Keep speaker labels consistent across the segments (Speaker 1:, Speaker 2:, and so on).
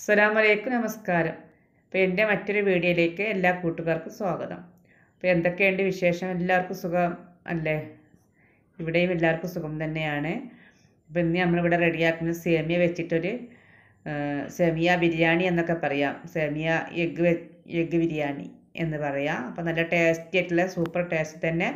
Speaker 1: അസ്സലാമലൈക്കും നമസ്കാരം അപ്പോൾ എൻ്റെ മറ്റൊരു വീഡിയോയിലേക്ക് എല്ലാ കൂട്ടുകാർക്കും സ്വാഗതം അപ്പോൾ എന്തൊക്കെയുണ്ട് വിശേഷം എല്ലാവർക്കും സുഖം അല്ലേ ഇവിടെയും എല്ലാവർക്കും സുഖം തന്നെയാണ് അപ്പോൾ ഇന്ന് നമ്മളിവിടെ റെഡിയാക്കുന്ന സേമിയ വെച്ചിട്ടൊരു ആ, സേമിയ ബിരിയാണി എന്നൊക്കെ പറയാം സേമിയ എഗ്ഗ് വെ എഗ്ഗ് ബിരിയാണി എന്ന് പറയാം അപ്പോൾ നല്ല ടേസ്റ്റി ആയിട്ടുള്ള സൂപ്പർ ടേസ്റ്റ് തന്നെ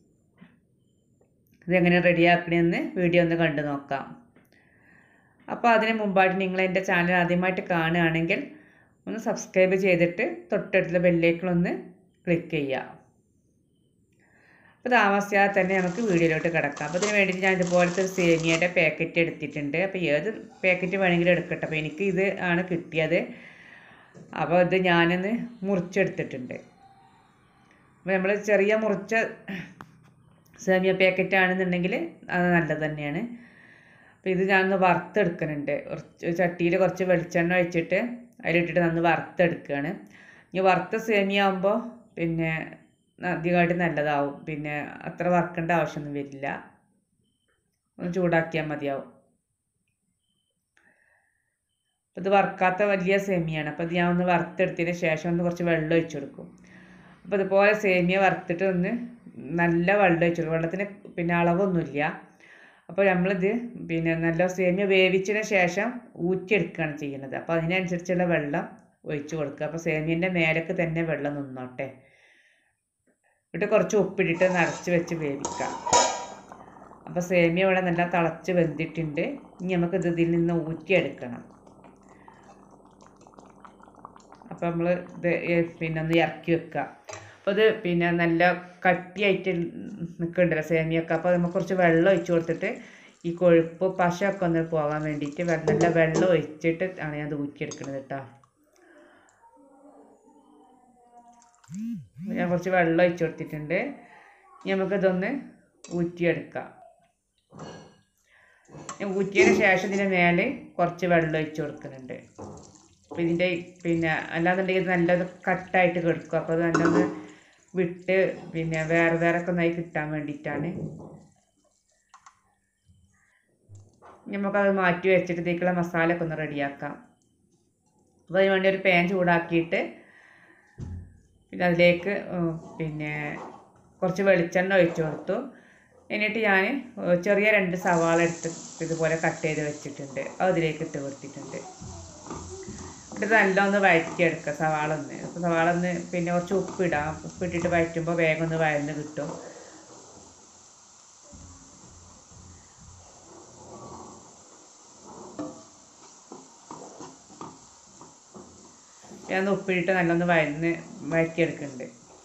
Speaker 1: ഇതെങ്ങനെ റെഡിയാക്കണമെന്ന് വീഡിയോ ഒന്ന് കണ്ടു നോക്കാം അപ്പോൾ അതിന് മുമ്പായിട്ട് നിങ്ങൾ എൻ്റെ ചാനൽ ആദ്യമായിട്ട് കാണുകയാണെങ്കിൽ ഒന്ന് സബ്സ്ക്രൈബ് ചെയ്തിട്ട് തൊട്ടടുത്തുള്ള ബെല്ലേക്കിളൊന്ന് ക്ലിക്ക് ചെയ്യുക അപ്പോൾ താമസിയാതെ തന്നെ നമുക്ക് വീഡിയോയിലോട്ട് കിടക്കാം അപ്പോൾ അതിന് വേണ്ടിയിട്ട് ഞാൻ ഇതുപോലത്തെ ഒരു സേമിയയുടെ പാക്കറ്റ് എടുത്തിട്ടുണ്ട് അപ്പോൾ ഏത് പാക്കറ്റ് വേണമെങ്കിലും എടുക്കട്ടെ അപ്പോൾ എനിക്ക് ഇത് ആണ് കിട്ടിയത് അപ്പോൾ ഇത് ഞാനൊന്ന് മുറിച്ചെടുത്തിട്ടുണ്ട് അപ്പോൾ നമ്മൾ ചെറിയ മുറിച്ച സേമിയ പാക്കറ്റ് ആണെന്നുണ്ടെങ്കിൽ അത് നല്ലത് തന്നെയാണ് അപ്പോൾ ഇത് ഞാനൊന്ന് വറുത്തെടുക്കുന്നുണ്ട് കുറച്ച് ചട്ടിയിൽ കുറച്ച് വെളിച്ചെണ്ണ ഒഴിച്ചിട്ട് അതിലിട്ടിട്ട് നന്ന് വറുത്തെടുക്കുകയാണ് ഇനി വറുത്ത സേമിയ ആകുമ്പോൾ പിന്നെ അധികമായിട്ട് നല്ലതാവും പിന്നെ അത്ര വറുക്കേണ്ട ആവശ്യമൊന്നും വരില്ല ഒന്ന് ചൂടാക്കിയാൽ മതിയാവും അപ്പോൾ ഇത് വറുക്കാത്ത വലിയ സേമിയാണ് അപ്പോൾ ഇത് ഞാൻ ഒന്ന് വറുത്തെടുത്തതിന് ശേഷം ഒന്ന് കുറച്ച് വെള്ളം ഒഴിച്ചു കൊടുക്കും അപ്പോൾ ഇതുപോലെ സേമിയ വറുത്തിട്ട് ഒന്ന് നല്ല വെള്ളം ഒഴിച്ചു കൊടുക്കും വെള്ളത്തിന് പിന്നെ അളവൊന്നുമില്ല അപ്പോൾ നമ്മളിത് പിന്നെ നല്ല സേമിയ വേവിച്ചതിന് ശേഷം ഊറ്റിയെടുക്കുകയാണ് ചെയ്യുന്നത് അപ്പോൾ അതിനനുസരിച്ചുള്ള വെള്ളം ഒഴിച്ചു കൊടുക്കുക അപ്പോൾ സേമിയൻ്റെ മേലേക്ക് തന്നെ വെള്ളം നിന്നോട്ടെ എന്നിട്ട് കുറച്ച് ഉപ്പിട്ടിട്ട് നിറച്ച് വെച്ച് വേവിക്കാം അപ്പോൾ സേമിയ ഇവിടെ നല്ല തിളച്ച് വെന്തിട്ടുണ്ട് ഇനി നമുക്ക് ഇത് ഇതിൽ നിന്ന് ഊറ്റിയെടുക്കണം അപ്പോൾ നമ്മൾ ഇത് ഏ- പിന്നെ ഒന്ന് ഇറക്കി വെക്കുക അപ്പോൾ ഇത് പിന്നെ നല്ല കട്ടിയായിട്ട് നിൽക്കുന്നുണ്ടല്ലോ സേമിയൊക്കെ അപ്പോൾ നമുക്ക് കുറച്ച് വെള്ളം ഒഴിച്ച് കൊടുത്തിട്ട് ഈ കൊഴുപ്പ് പശയൊക്കെ ഒന്ന് പോകാൻ വേണ്ടിയിട്ട് വെ- നല്ല വെള്ളം ഒഴിച്ചിട്ട് ആണ് ഞാൻ ഇത് ഊറ്റിയെടുക്കുന്നത് കേട്ടോ ഞാൻ കുറച്ച് വെള്ളം ഒഴിച്ച് കൊടുത്തിട്ടുണ്ട് ഇനി നമുക്കിതൊന്ന് ഊറ്റിയെടുക്കാം ഞാൻ ഊറ്റിയതിന് ശേഷം ഇതിന് മേലെ കുറച്ച് വെള്ളം ഒഴിച്ച് കൊടുക്കുന്നുണ്ട് അപ്പോൾ ഇതിൻ്റെ പിന്നെ അല്ലാന്നുണ്ടെങ്കിൽ ഇത് നല്ലത് കട്ടായിട്ട് കിടക്കും അപ്പോൾ അത് നല്ലൊന്ന് വിട്ട് പിന്നെ വേറെ വേറെ ഒക്കെ ഒന്നായി കിട്ടാൻ വേണ്ടിയിട്ടാണ് നമുക്കത് മാറ്റി വെച്ചിട്ട് ഇതിലേക്കുള്ള മസാല ഒക്കെ ഒന്ന് റെഡിയാക്കാം അപ്പോൾ അതിന് വേണ്ടി ഒരു പാൻ ചൂടാക്കിയിട്ട് പിന്നെ അതിലേക്ക് ഉം, പിന്നെ കുറച്ച് വെളിച്ചെണ്ണ ഒഴിച്ചു കൊടുത്തു എന്നിട്ട് ഞാൻ ചെറിയ രണ്ട് സവാള എടുത്ത് ഇതുപോലെ കട്ട് ചെയ്ത് വെച്ചിട്ടുണ്ട് അത് ഇതിലേക്ക് ഇട്ട് കൊടുത്തിട്ടുണ്ട് ഇത് നല്ല ഒന്ന് വഴറ്റിയെടുക്കുക സവാള ഒന്ന് അപ്പോൾ സവാള ഒന്ന് പിന്നെ കുറച്ച് ഉപ്പിടാം ഉപ്പിട്ടിട്ട് വഴറ്റുമ്പോൾ വേഗം ഒന്ന് വഴന്ന് കിട്ടും ഞാൻ ഒന്ന് ഉപ്പിട്ടിട്ട് നല്ലൊന്ന് വഴന്ന് വഴറ്റിയെടുക്കുന്നുണ്ട്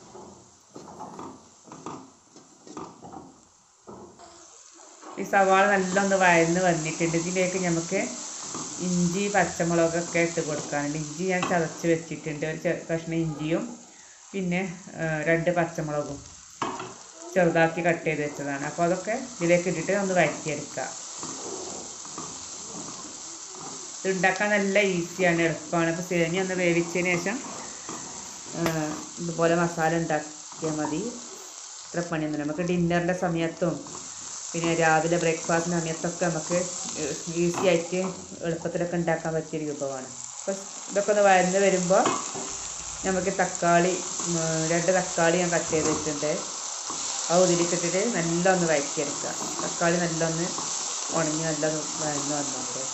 Speaker 1: ഈ സവാള നല്ലൊന്ന് വഴന്ന് വന്നിട്ടുണ്ട് ഇതിലേക്ക് നമുക്ക് ഇഞ്ചി പച്ചമുളകൊക്കെ ഇട്ട് കൊടുക്കാനുണ്ട് ഇഞ്ചി ഞാൻ ചതച്ച് വെച്ചിട്ടുണ്ട് ഒരു ചെ- കഷ്ണം ഇഞ്ചിയും പിന്നെ ആ, രണ്ട് പച്ചമുളകും ചെറുതാക്കി കട്ട് ചെയ്ത് വെച്ചതാണ് അപ്പോൾ അതൊക്കെ ഇതിലേക്ക് ഇട്ടിട്ട് ഒന്ന് വഴറ്റിയെടുക്കുക ഇത് ഉണ്ടാക്കാൻ നല്ല ഈസിയാണ് എളുപ്പമാണ് അപ്പോൾ സേമിയ ഒന്ന് വേവിച്ചതിന് ശേഷം ആ, ഇതുപോലെ മസാല ഉണ്ടാക്കിയാൽ മതി ഇത്ര പണിയൊന്നും നമുക്ക് ഡിന്നറിൻ്റെ സമയത്തും പിന്നെ രാവിലെ ബ്രേക്ക്ഫാസ്റ്റിൻ്റെ സമയത്തൊക്കെ നമുക്ക് ഈസി ആയിട്ട് എളുപ്പത്തിലൊക്കെ ഉണ്ടാക്കാൻ പറ്റിയൊരു വിഭവമാണ് അപ്പോൾ ഇതൊക്കെ ഒന്ന് വഴന്ന് വരുമ്പോൾ നമുക്ക് തക്കാളി ഉം, രണ്ട് തക്കാളി ഞാൻ കട്ട് ചെയ്ത് വെച്ചിട്ടുണ്ട് അത് ഇതിലേക്കിട്ടിട്ട് നല്ല ഒന്ന് വഴറ്റിയെടുക്കുക തക്കാളി നല്ല ഒന്ന് ഉണങ്ങി നല്ല ഒന്ന് വഴന്ന് വന്നോട്ടെ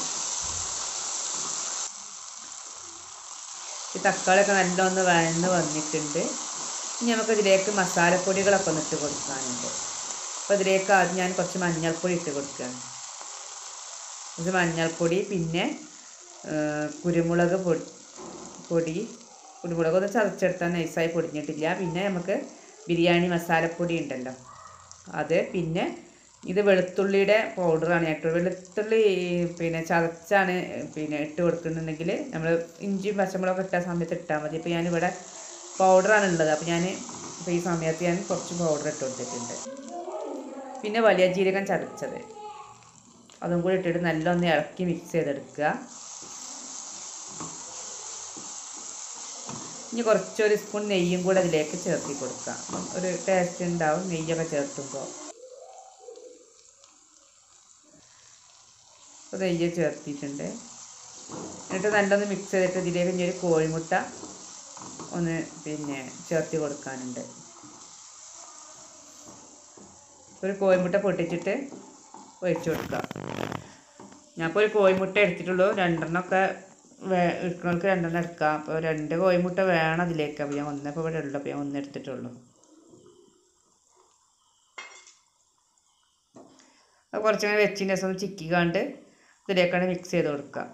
Speaker 1: ഈ തക്കാളിയൊക്കെ നല്ല ഒന്ന് വഴന്ന് വന്നിട്ടുണ്ട് ഇനി നമുക്ക് ഇതിലേക്ക് മസാലപ്പൊടികളൊക്കെ ഒന്ന് ഇട്ട് കൊടുക്കാനുണ്ട് അപ്പോൾ ഇതിലേക്ക് ആദ്യം ഞാൻ കുറച്ച് മഞ്ഞൾപ്പൊടി ഇട്ട് കൊടുക്കുകയാണ് കുറച്ച് മഞ്ഞൾപ്പൊടി പിന്നെ ആ, കുരുമുളക് പൊടി പൊടി കുരുമുളക് ഒന്ന് ചതച്ചെടുത്താൽ നൈസായി പൊടിഞ്ഞിട്ടില്ല പിന്നെ നമുക്ക് ബിരിയാണി മസാലപ്പൊടി ഉണ്ടല്ലോ അത് പിന്നെ ഇത് വെളുത്തുള്ളിയുടെ പൗഡറാണ് ഞാൻ ഇട്ടത് വെളുത്തുള്ളി പിന്നെ ചതച്ചാണ് പിന്നെ ഇട്ട് കൊടുക്കുന്നുണ്ടെങ്കിൽ നമ്മൾ ഇഞ്ചിയും പച്ചമുളകൊക്കെ ഇട്ട സമയത്ത് ഇട്ടാൽ മതി അപ്പോൾ ഞാനിവിടെ പൗഡറാണ് ഉള്ളത് അപ്പോൾ ഞാൻ ഇപ്പോൾ ഈ സമയത്ത് ഞാൻ കുറച്ച് പൗഡർ ഇട്ട് കൊടുത്തിട്ടുണ്ട് പിന്നെ വലിയ ജീരകം ചതച്ചത് അതും കൂടി ഇട്ടിട്ട് നല്ലൊന്ന് ഇളക്കി മിക്സ് ചെയ്തെടുക്കുക ഇനി കുറച്ചൊരു സ്പൂൺ നെയ്യും കൂടെ അതിലേക്ക് ചേർത്തി കൊടുക്കുക അപ്പം ഒരു ടേസ്റ്റ് ഉണ്ടാവും നെയ്യൊക്കെ ചേർത്തുമ്പോൾ അപ്പോൾ നെയ്യ് ചേർത്തിട്ടുണ്ട് എന്നിട്ട് നല്ലൊന്ന് മിക്സ് ചെയ്തിട്ട് ഇതിലേക്ക് ഇനി ഒരു കോഴിമുട്ട ഒന്ന് പിന്നെ ചേർത്ത് കൊടുക്കാനുണ്ട് ഒരു കോഴിമുട്ട പൊട്ടിച്ചിട്ട് ഒഴിച്ചു കൊടുക്കുക ഞാനിപ്പോൾ ഒരു കോഴിമുട്ട എടുത്തിട്ടുള്ളൂ രണ്ടെണ്ണമൊക്കെ വേ എടുക്കണവർക്ക് രണ്ടെണ്ണം എടുക്കാം അപ്പോൾ രണ്ട് കോഴിമുട്ട വേണം അതിലേക്ക് അപ്പോൾ ഞാൻ ഒന്നിപ്പോൾ ഇവിടെ ഉള്ളൂ അപ്പോൾ ഞാൻ ഒന്ന് എടുത്തിട്ടുള്ളൂ അത് കുറച്ചിങ്ങനെ വെച്ചിൻ്റെ ദിവസം ഒന്ന് ചിക്കിക്കാണ്ട് ഇതിലേക്കാണ് മിക്സ് ചെയ്ത് കൊടുക്കുക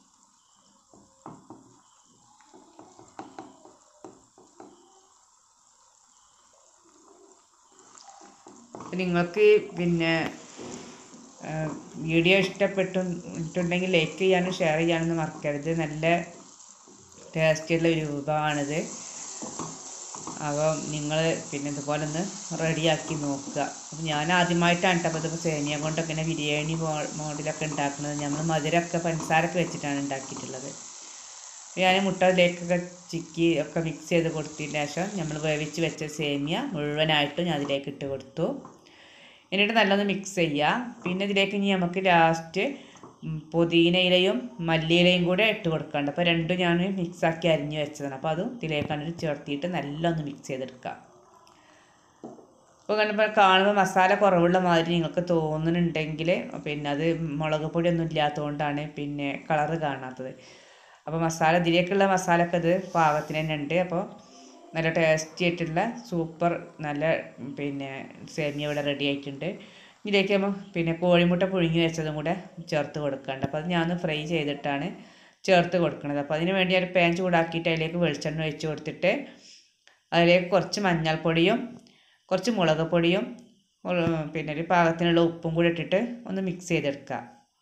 Speaker 1: നിങ്ങൾക്ക് പിന്നെ വീഡിയോ ഇഷ്ടപ്പെട്ടിട്ടുണ്ടെങ്കിൽ ലൈക്ക് ചെയ്യാനും ഷെയർ ചെയ്യാനൊന്നും മറക്കരുത് നല്ല ടേസ്റ്റുള്ള ഒരു വിഭവമാണിത് അപ്പോൾ നിങ്ങൾ പിന്നെ ഇതുപോലെ ഒന്ന് റെഡിയാക്കി നോക്കുക അപ്പോൾ ഞാൻ ആദ്യമായിട്ടാണ് കേട്ടോ അപ്പോൾ ഇതിപ്പോൾ സേമിയ കൊണ്ടൊക്കെ ഇങ്ങനെ ബിരിയാണി മോ- മോഡലൊക്കെ ഉണ്ടാക്കുന്നത് നമ്മൾ മധുരമൊക്കെ പഞ്ചസാരൊക്കെ വെച്ചിട്ടാണ് ഉണ്ടാക്കിയിട്ടുള്ളത് ഞാൻ മുട്ട ഇതിലേക്കൊക്കെ ചിക്കി ഒക്കെ മിക്സ് ചെയ്ത് കൊടുത്തതിന് ശേഷം നമ്മൾ വേവിച്ച് വെച്ച സേമിയ മുഴുവനായിട്ടും ഞാൻ അതിലേക്ക് ഇട്ട് കൊടുത്തു എന്നിട്ട് നല്ലൊന്ന് മിക്സ് ചെയ്യുക പിന്നെ ഇതിലേക്ക് ഇനി നമുക്ക് ലാസ്റ്റ് പുതിനയിലയും മല്ലിയിലയും കൂടെ ഇട്ട് കൊടുക്കാണ്ട് അപ്പോൾ രണ്ടും ഞാൻ മിക്സാക്കി അരിഞ്ഞ് വെച്ചതാണ് അപ്പോൾ അതും ഇതിലേക്കാണ് ചേർത്തിയിട്ട് നല്ലൊന്ന് മിക്സ് ചെയ്തെടുക്കുക ഇപ്പോൾ കണ്ടപ്പോൾ കാണുമ്പോൾ മസാല കുറവുള്ള മാതിരി നിങ്ങൾക്ക് തോന്നുന്നുണ്ടെങ്കിൽ പിന്നെ അത് മുളക് പൊടിയൊന്നും ഇല്ലാത്തതുകൊണ്ടാണ് പിന്നെ കളറ് കാണാത്തത് അപ്പോൾ മസാല ഇതിലേക്കുള്ള മസാലയൊക്കെ ഇത് പാകത്തിന് തന്നെ ഉണ്ട് അപ്പോൾ നല്ല ടേസ്റ്റി ആയിട്ടുള്ള സൂപ്പർ നല്ല പിന്നെ സേമിയ ഇവിടെ റെഡി ആയിട്ടുണ്ട് ഇതിലേക്ക് നമ്മൾ പിന്നെ കോഴിമുട്ട പുഴുങ്ങി വെച്ചതും കൂടെ ചേർത്ത് കൊടുക്കുന്നുണ്ട് അപ്പോൾ അത് ഞാൻ ഫ്രൈ ചെയ്തിട്ടാണ് ചേർത്ത് കൊടുക്കുന്നത് അപ്പോൾ അതിന് വേണ്ടി ഒരു പാൻ ചൂടാക്കിയിട്ട് അതിലേക്ക് വെളിച്ചെണ്ണ ഒഴിച്ച് കൊടുത്തിട്ട് അതിലേക്ക് കുറച്ച് മഞ്ഞൾപ്പൊടിയും കുറച്ച് മുളക് പൊടിയും ഒരു പിന്നെ ഒരു പാകത്തിനുള്ള ഉപ്പും കൂടി ഇട്ടിട്ട് ഒന്ന് മിക്സ് ചെയ്തെടുക്കുക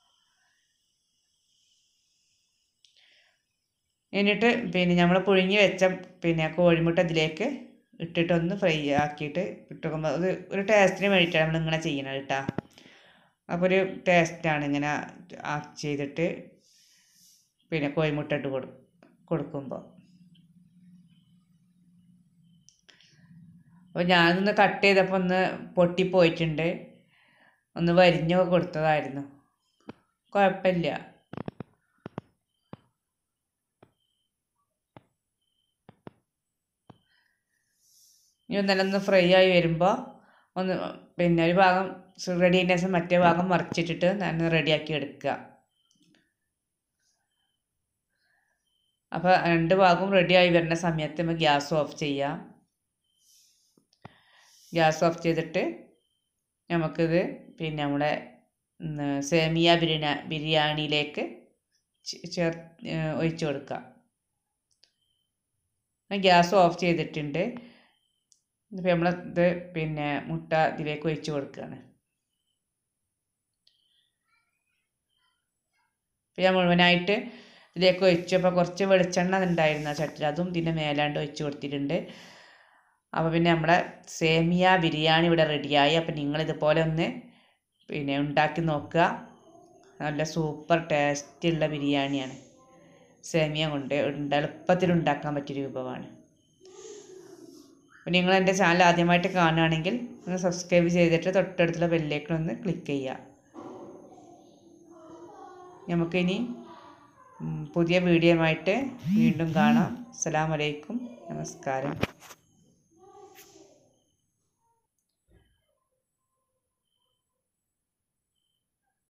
Speaker 1: എന്നിട്ട് പിന്നെ നമ്മൾ പുഴുങ്ങി വെച്ച പിന്നെ കോഴിമുട്ട ഇതിലേക്ക് ഇട്ടിട്ടൊന്ന് ഫ്രൈ ആക്കിയിട്ട് ഇട്ടുമ്പോൾ അത് ഒരു ടേസ്റ്റിന് വേണ്ടിയിട്ടാണ് നമ്മൾ ഇങ്ങനെ ചെയ്യണത് കേട്ടോ അപ്പോൾ ഒരു ടേസ്റ്റാണ് ഇങ്ങനെ ആ ചെയ്തിട്ട് പിന്നെ കോഴിമുട്ട ഇട്ട് കൊടു കൊടുക്കുമ്പോൾ അപ്പോൾ ഞാനൊന്ന് കട്ട് ചെയ്തപ്പോൾ ഒന്ന് പൊട്ടിപ്പോയിട്ടുണ്ട് ഒന്ന് വരിഞ്ഞൊക്കെ കൊടുത്തതായിരുന്നു കുഴപ്പമില്ല ഇനി ഒന്നെല്ലാം ഫ്രൈ ആയി വരുമ്പോൾ ഒന്ന് പിന്നെ ഒരു ഭാഗം റെഡി ആയതിന് ശേഷം മറ്റേ ഭാഗം മറിച്ചിട്ടിട്ട് ഞാൻ റെഡിയാക്കി എടുക്കുക അപ്പോൾ രണ്ട് ഭാഗവും റെഡി ആയി വരുന്ന സമയത്ത് നമ്മൾ ഗ്യാസ് ഓഫ് ചെയ്യാം ഗ്യാസ് ഓഫ് ചെയ്തിട്ട് നമുക്കിത് പിന്നെ നമ്മുടെ ഉം, സേമിയ ബിരിയാ ബിരിയാണിയിലേക്ക് ചെ- ചേർ ഒഴിച്ച് കൊടുക്കാം ഗ്യാസ് ഓഫ് ചെയ്തിട്ടുണ്ട് ഇപ്പം നമ്മൾ ഇത് പിന്നെ മുട്ട ഇതിലേക്ക് ഒഴിച്ച് കൊടുക്കുകയാണ് ഇപ്പം ഞാൻ മുഴുവനായിട്ട് ഇതിലേക്ക് ഒഴിച്ചപ്പോൾ കുറച്ച് വെളിച്ചെണ്ണ ഉണ്ടായിരുന്നു ആ ചട്ടിയിൽ അതും ഇതിൻ്റെ മേലാണ്ട് ഒഴിച്ച് കൊടുത്തിട്ടുണ്ട് അപ്പോൾ പിന്നെ നമ്മുടെ സേമിയ ബിരിയാണി ഇവിടെ റെഡിയായി അപ്പോൾ നിങ്ങളിതുപോലെ ഒന്ന് പിന്നെ ഉണ്ടാക്കി നോക്കുക നല്ല സൂപ്പർ ടേസ്റ്റുള്ള ബിരിയാണിയാണ് സേമിയ കൊണ്ട് ഉണ്ട് എളുപ്പത്തിൽ ഉണ്ടാക്കാൻ പറ്റിയൊരു വിഭവമാണ് അപ്പോൾ നിങ്ങൾ എൻ്റെ ചാനൽ ആദ്യമായിട്ട് കാണുകയാണെങ്കിൽ ഒന്ന് സബ്സ്ക്രൈബ് ചെയ്തിട്ട് തൊട്ടടുത്തുള്ള ബെല്ലേക്കൺ ഒന്ന് ക്ലിക്ക് ചെയ്യുക നമുക്കിനി ഉം, പുതിയ വീഡിയോ ആയിട്ട് വീണ്ടും കാണാം അസ്സലാമലൈക്കും നമസ്കാരം